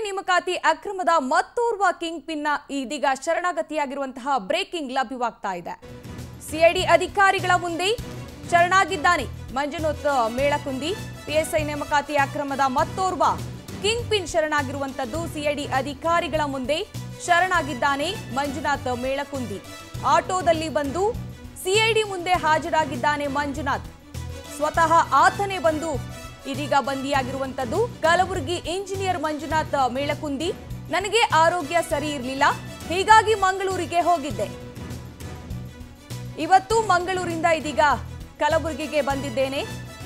ನೇಮಕಾತಿ ಅಕ್ರಮದ ಮತ್ತೋರ್ವ king pin ಇದೀಗ ಶರಣಾಗತಿಯಾಗಿರುವಂತಹ ಬ್ರೇಕಿಂಗ್ ಲಭ್ಯವಾಗ್ತಾ ಇದೆ ಸಿಐಡಿ ಅಧಿಕಾರಿಗಳ ಮುಂದೆ ಶರಣಾಗಿದ್ದಾನೆ ಮಂಜುನಾಥ್ ಮೇಳಕುಂದಿ ಪಿಎಸ್ಐ ನೇಮಕಾತಿ ಅಕ್ರಮದ ಮತ್ತೋರ್ವ ಕಿಂಗ್ ಪಿನ್ ಶರಣಾಗಿರುವಂತದ್ದು ಸಿಐಡಿ ಅಧಿಕಾರಿಗಳ ಮುಂದೆ ಶರಣಾಗಿದ್ದಾನೆ ಮಂಜುನಾಥ್ ಮೇಳಕುಂದಿ ಆಟೋದಲ್ಲಿ ಬಂದು ಸಿಐಡಿ ಮುಂದೆ ಹಾಜರಾಗಿದ್ದಾನೆ ಮಂಜುನಾಥ್ ಸ್ವತಃ ಆತನೇ ಬಂದು ಇದೀಗ ಬಂದಿಯಾಗಿರುವಂತದ್ದು ಕಲಬುರಗಿ ಇಂಜಿನಿಯರ್ ಮಂಜುನಾಥ್ ಮೇಳಕುಂದಿ ನನಗೆ ಆರೋಗ್ಯ ಸರಿ ಇರಲಿಲ್ಲ ಹೀಗಾಗಿ ಮಂಗಳೂರಿಗೆ ಹೋಗಿದ್ದೆ ಇವತ್ತು ಮಂಗಳೂರಿಂದ ಇದೀಗ ಕಲಬುರಗಿಗೆ ಬಂದಿದ್ದೇನೆ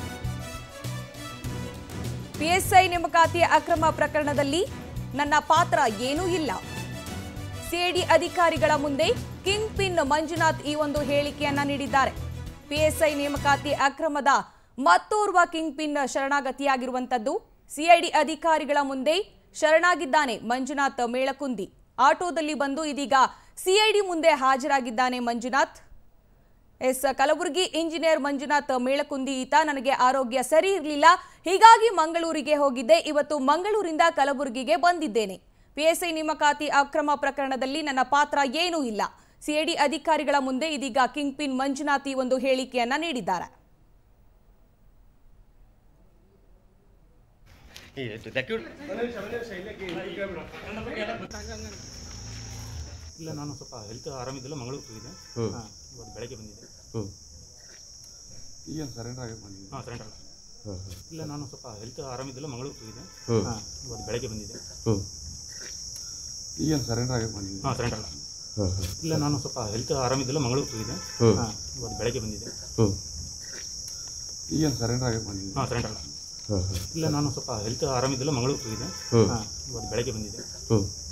ಪಿಎಸ್ಐ ನೇಮಕಾತಿ ಅಕ್ರಮ ಪ್ರಕರಣದಲ್ಲಿ ನನ್ನ ಪಾತ್ರ ಏನೂ ಇಲ್ಲ ಸಿಐಡಿ ಅಧಿಕಾರಿಗಳ ಮುಂದೆ ಕಿಂಗ್ ಪಿನ್ ಮಂಜುನಾಥ್ ಈ ಒಂದು ಹೇಳಿಕೆಯನ್ನ ನೀಡಿದ್ದಾರೆ ಪಿಎಸ್ಐ ನೇಮಕಾತಿ ಅಕ್ರಮದ ಮತ್ತೋರ್ವ ಕಿಂಗ್ ಪಿನ್ ಶರಣಾಗತಿಯಾಗಿರುವಂತದ್ದು ಸಿಐಡಿ ಅಧಿಕಾರಿಗಳ ಮುಂದೆ ಶರಣಾಗಿದ್ದಾನೆ ಮಂಜುನಾಥ್ ಮೇಳಕುಂದಿ ಆಟೋದಲ್ಲಿ ಬಂದು ಇದೀಗ ಸಿಐಡಿ ಮುಂದೆ ಹಾಜರಾಗಿದ್ದಾನೆ ಮಂಜುನಾಥ್ ಎಸ್ ಕಲಬುರಗಿ ಇಂಜಿನಿಯರ್ ಮಂಜುನಾಥ್ ಮೇಳಕುಂದಿ ಈತ ನನಗೆ ಆರೋಗ್ಯ ಸರಿ ಇರಲಿಲ್ಲ ಹೀಗಾಗಿ ಮಂಗಳೂರಿಗೆ ಹೋಗಿದ್ದೆ ಇವತ್ತು ಮಂಗಳೂರಿಂದ ಕಲಬುರಗಿಗೆ ಬಂದಿದ್ದೇನೆ ಪಿಎಸ್ಐ ನೇಮಕಾತಿ ಅಕ್ರಮ ಪ್ರಕರಣದಲ್ಲಿ ನನ್ನ ಪಾತ್ರ ಏನೂ ಇಲ್ಲ ಸಿಐಡಿ ಅಧಿಕಾರಿಗಳ ಮುಂದೆ ಇದೀಗ ಕಿಂಗ್ ಪಿನ್ ಮಂಜುನಾಥ್ ಈ ಒಂದು ಹೇಳಿಕೆಯನ್ನ ನೀಡಿದ್ದಾರೆ ಇಲ್ಲ ನಾನು ಸ್ವಲ್ಪ ಹೆಲ್ತ್ ಆರಾಮಿದ್ದಿಲ್ಲ ಮಂಗಳೂರಿಗೆ ಹೋಗಿದ್ದೆ ಹಾಂ ಇವತ್ತು ಬೆಳಗ್ಗೆ ಬಂದಿದ್ದೆ ಹ್ಞೂ ಏನು ಸರೆಂಡರ್ ಆಗಿ ಬಂದಿದೆ ಹಾಂ ಸರೆಂಡರ್ ಹಾಂ ಹಾಂ ಇಲ್ಲ ನಾನು ಸ್ವಲ್ಪ ಹೆಲ್ತ್ ಆರಾಮಿದ್ದಿಲ್ಲ ಮಂಗಳೂರಿಗೆ ಹೋಗಿದ್ದೆ ಹ್ಞೂ ಹಾಂ ಇವತ್ತು ಬೆಳಗ್ಗೆ ಬಂದಿದ್ದೆ ಹ್ಞೂ ಏನು ಸರೆಂಡರ್ ಆಗಿ ಬಂದಿದೆ ಹಾಂ ಸರೆಂಡರ್ ಹಾಂ ಹಾಂ ಇಲ್ಲ ನಾನು ಸ್ವಲ್ಪ ಹೆಲ್ತ್ ಆರಾಮಿದ್ದಿಲ್ಲ ಮಂಗಳೂರಿಗೆ ಹೋಗಿದ್ದೆ ಹ್ಞೂ ಹಾಂ ಇವತ್ತು ಬೆಳಗ್ಗೆ ಬಂದಿದ್ದೆ ಹ್ಞೂ ಏನು ಸರೆಂಡರ್ ಆಗಿ ಬಂದಿದೆ ಹಾಂ ಸರೆಂಡರ್ ಹಾಂ ಹಾಂ ಇಲ್ಲ ನಾನು ಸ್ವಲ್ಪ ಹೆಲ್ತ್ ಆರಾಮಿದ್ದಿಲ್ಲ ಮಂಗಳೂರಿಗೆ ಹೋಗಿದ್ದೆ ಹ್ಞೂ ಹಾಂ ಇವತ್ತು ಬೆಳಗ್ಗೆ ಬಂದಿದ್ದೆ ಹ್ಞೂ